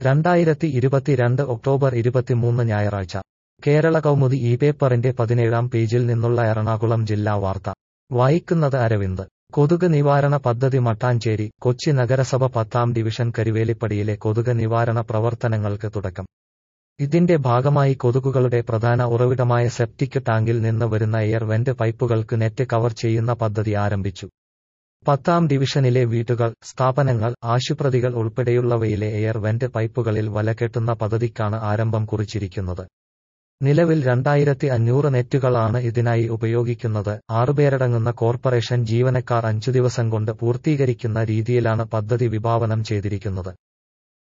രണ്ടായിരത്തി ഇരുപത്തിരണ്ട് ഒക്ടോബർ ഇരുപത്തിമൂന്ന് ഞായറാഴ്ച കേരള കൗമുദി ഈ പേപ്പറിന്റെ പതിനേഴാം പേജിൽ നിന്നുള്ള എറണാകുളം ജില്ലാ വാർത്ത വായിക്കുന്നത് അരവിന്ദ് കൊതുക് നിവാരണ പദ്ധതി മട്ടാഞ്ചേരി കൊച്ചി നഗരസഭ പത്താം ഡിവിഷൻ കരുവേലിപ്പടിയിലെ കൊതുക് നിവാരണ പ്രവർത്തനങ്ങൾക്ക് തുടക്കം ഇതിന്റെ ഭാഗമായി കൊതുകുകളുടെ പ്രധാന ഉറവിടമായ സെപ്റ്റിക് ടാങ്കിൽ നിന്ന് വരുന്ന എയർ വെന്റ് പൈപ്പുകൾക്ക് നെറ്റ് കവർ ചെയ്യുന്ന പദ്ധതി ആരംഭിച്ചു പത്താം ഡിവിഷനിലെ വീടുകൾ സ്ഥാപനങ്ങൾ ആശുപത്രികൾ ഉൾപ്പെടെയുള്ളവയിലെ എയർ വെന്റ് പൈപ്പുകളിൽ വലകെട്ടുന്ന പദ്ധതിക്കാണ് ആരംഭം കുറിച്ചിരിക്കുന്നത് നിലവിൽ രണ്ടായിരത്തി അഞ്ഞൂറ് നെറ്റുകളാണ് ഇതിനായി ഉപയോഗിക്കുന്നത് ആറുപേരടങ്ങുന്ന കോർപ്പറേഷൻ ജീവനക്കാർ അഞ്ചു ദിവസം കൊണ്ട് പൂർത്തീകരിക്കുന്ന രീതിയിലാണ് പദ്ധതി വിഭാവനം ചെയ്തിരിക്കുന്നത്